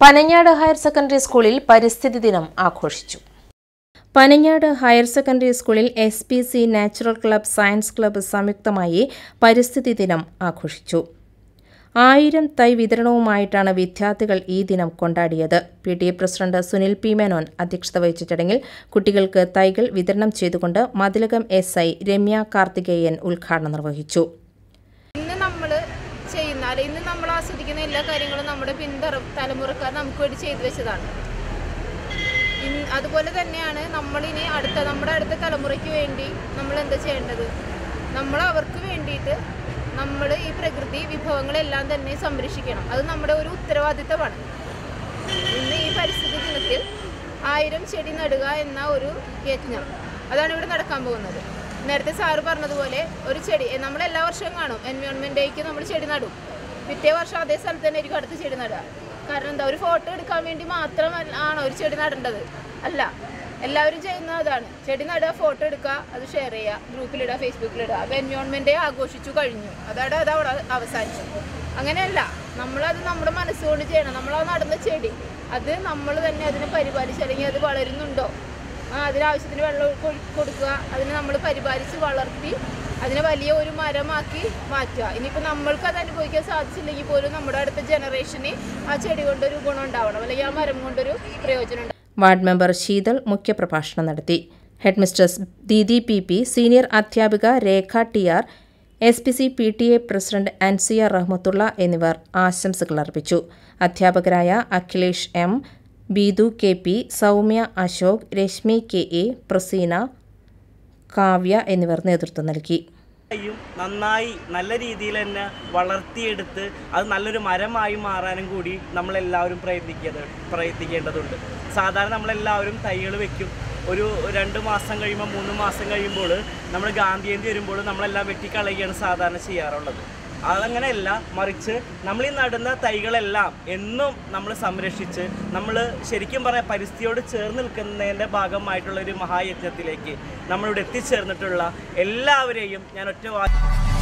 പനഞ്ഞാട് higher secondary സ്കൂളിൽ പരിസ്ഥിതി ദിനം ആഘോഷിച്ചു പനഞ്ഞാട് ഹയർ സെക്കൻഡറി സ്കൂളിൽ S P C natural club science club സംയുക്തമായി പരിസ്ഥിതി ദിനം ആഘോഷിച്ചു ആയിരം തൈ വിതരണവുമായിട്ടാണ് വിദ്യാർത്ഥികൾ ഈ ദിനം കൊണ്ടാടിയത് P T A president Sunil P Menon അധ്യക്ഷത വഹിച്ച ചടങ്ങിൽ കുട്ടികൾക്ക് തൈകൾ വിതരണം ചെയ്തുകൊണ്ട് മതിലകം എസ് ഐ രമ്യ കാർത്തികേയൻ ഉദ്ഘാടനം നിർവഹിച്ചു ഇന്ന് നമ്മൾ ചെയ്യുന്ന അല്ലെ ഇന്ന് നമ്മൾ ആസ്വദിക്കുന്ന എല്ലാ കാര്യങ്ങളും നമ്മുടെ പിന്തറ തലമുറക്കാർ നമുക്ക് വേണ്ടി ചെയ്തു വെച്ചതാണ് ഇൻ- അതുപോലെ തന്നെയാണ് നമ്മളിനി അടുത്ത നമ്മുടെ അടുത്ത തലമുറയ്ക്ക് വേണ്ടി നമ്മൾ എന്താ ചെയ്യേണ്ടത് നമ്മൾ അവർക്ക് വേണ്ടിയിട്ട് നമ്മൾ ഈ പ്രകൃതി വിഭവങ്ങളെല്ലാം തന്നെ സംരക്ഷിക്കണം അത് നമ്മുടെ ഒരു ഉത്തരവാദിത്തമാണ് ഇന്ന് ഈ പരിസ്ഥിതി ദിനത്തിൽ ആയിരം ചെടി നടുക എന്ന ഒരു യജ്ഞം അതാണ് ഇവിടെ നടക്കാൻ പോകുന്നത് നേരത്തെ സാറ് പറഞ്ഞതുപോലെ ഒരു ചെടി എ, നമ്മൾ എല്ലാ വർഷവും കാണും എൻവയോൺമെൻറ്റ് ഡേക്ക് നമ്മൾ ചെടി നടും പിറ്റേ വർഷം അതേ സ്ഥലത്ത് തന്നെ ആയിരിക്കും അടുത്ത ചെടി നടുക കാരണം എന്താ ഒരു ഫോട്ടോ എടുക്കാൻ വേണ്ടി മാത്രം അല്ല- ആണോ ഒരു ചെടി നടേണ്ടത് അല്ല എല്ലാവരും ചെയ്യുന്നത് അതാണ് ചെടി നടുക ഫോട്ടോ എടുക്കുക അത് ഷെയർ ചെയ്യുക ഗ്രൂപ്പിലിടുക ഫേസ്ബുക്കിലിടുക അപ്പോൾ എൻവയോൺമെൻറ്റ് ഡേ ആഘോഷിച്ചു കഴിഞ്ഞു അതവിടെ അത് അവിടെ അവസാനിച്ചു അങ്ങനെയല്ല നമ്മളത് നമ്മുടെ മനസ്സുകൊണ്ട് ചെയ്യണം നമ്മളത് നടുന്ന ചെടി അത് നമ്മൾ തന്നെ അതിനെ പരിപാലിച്ച് അല്ലെങ്കിൽ അത് വളരുന്നുണ്ടോ ആ അതിനാവശ്യത്തിന് വെള്ളം കൊ- കൊടുക്കുക അതിനെ നമ്മൾ പരിപാലിച്ച് വളർത്തി അതിനെ വലിയ ഒരു മരമാക്കി മാറ്റുക ഇനിയിപ്പോൾ നമ്മൾക്ക് അത് അനുഭവിക്കാൻ സാധിച്ചില്ലെങ്കിൽ പോലും നമ്മുടെ അടുത്ത ജനറേഷന് ആ ചെടി കൊണ്ടൊരു ഗുണം ഉണ്ടാവണം അല്ലെങ്കിൽ ആ മരം കൊണ്ടൊരു പ്രയോജനം ഉണ്ടാവണം വാർഡ് മെമ്പർ ശീതൾ മുഖ്യപ്രഭാഷണം നടത്തി head mistress Deedi P P senior അധ്യാപിക Rekha T R S P C P T A president Ansiya Rahmathulla എന്നിവർ ആശംസകൾ അർപ്പിച്ചു അധ്യാപകരായ Akhilesh M Beethu K P Soumya Ashok Rashmi K A Praseena Kavya എന്നിവർ നേതൃത്വം നൽകി യും നന്നായി നല്ല രീതിയിൽ തന്നെ വളർത്തിയെടുത്ത് അത് നല്ലൊരു മരമായി മാറാനും കൂടി നമ്മളെല്ലാവരും പ്രയത്നിക്കേണ്ട പ്രയത്നിക്കേണ്ടതുണ്ട് സാധാരണ നമ്മളെല്ലാവരും തൈകൾ വെക്കും ഒരു രണ്ട് മാസം കഴിയുമ്പോൾ മൂന്ന് മാസം കഴിയുമ്പോൾ നമ്മൾ ഗാന്ധി ജയന്തി വരുമ്പോൾ നമ്മളെല്ലാം വെട്ടിക്കളയുകയാണ് സാധാരണ ചെയ്യാറുള്ളത് അതങ്ങനെയല്ല മറിച്ച് നമ്മൾ ഈ നടുന്ന തൈകളെല്ലാം എന്നും നമ്മൾ സംരക്ഷിച്ച് നമ്മൾ ശരിക്കും പറയാൻ പരിസ്ഥിതിയോട് ചേർന്ന് നിൽക്കുന്നതിൻ്റെ ഭാഗമായിട്ടുള്ള ഒരു മഹായജ്ഞത്തിലേക്ക് നമ്മളിവിടെ എത്തിച്ചേർന്നിട്ടുള്ള എല്ലാവരെയും ഞാൻ ഒറ്റ വാ